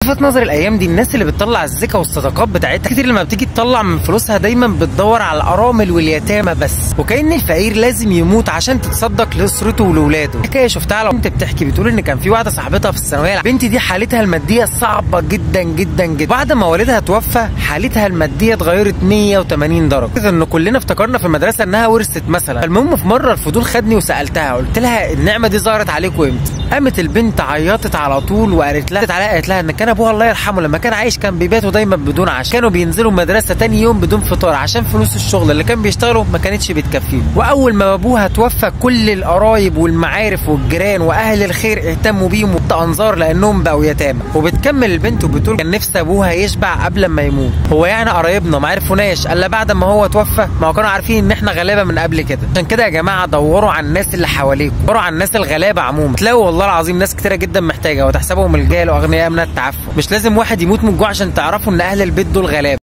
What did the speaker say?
لفت نظري الايام دي الناس اللي بتطلع الزكاه والصدقات بتاعتها كتير لما بتيجي تطلع من فلوسها دايما بتدور على الارامل واليتامى بس وكأن الفقير لازم يموت عشان تتصدق لاسرته ولاولاده حكايه شفتها على بنت بتحكي بتقول ان كان في واحده صاحبتها في الثانويه البنت دي حالتها الماديه صعبه جدا جدا جدا بعد ما والدها توفى حالتها الماديه اتغيرت 180 درجه ان كلنا افتكرنا في المدرسه انها ورثت مثلا المهم في مره الفضول خدني وسالتها قلت لها النعمه دي ظهرت عليكم امتى قامت البنت عيطت على طول وقالت لها عليها قالت لها ان كان ابوها الله يرحمه لما كان عايش كان بيباتوا دايما بدون عشاء كانوا بينزلوا مدرسه تاني يوم بدون فطار عشان فلوس الشغل اللي كان بيشتغلوا ما كانتش بتكفيهم واول ما ابوها توفى كل القرايب والمعارف والجيران واهل الخير اهتموا بيهم انظار لانهم بقوا يتامى وبتكمل البنت وبتقول كان نفسي ابوها يشبع قبل ما يموت هو يعني قرايبنا ما عرفوناش الا بعد ما هو توفى ما هو كانوا عارفين ان احنا غلابه من قبل كده عشان كده يا جماعه دوروا على الناس اللي حواليكم دوروا على الناس الغلابه عموما تلاقوا والله العظيم ناس كتيره جدا محتاجه وتحسبهم الجهل واغنياء من التعفف مش لازم واحد يموت من الجوع عشان تعرفوا ان اهل البيت دول غلابه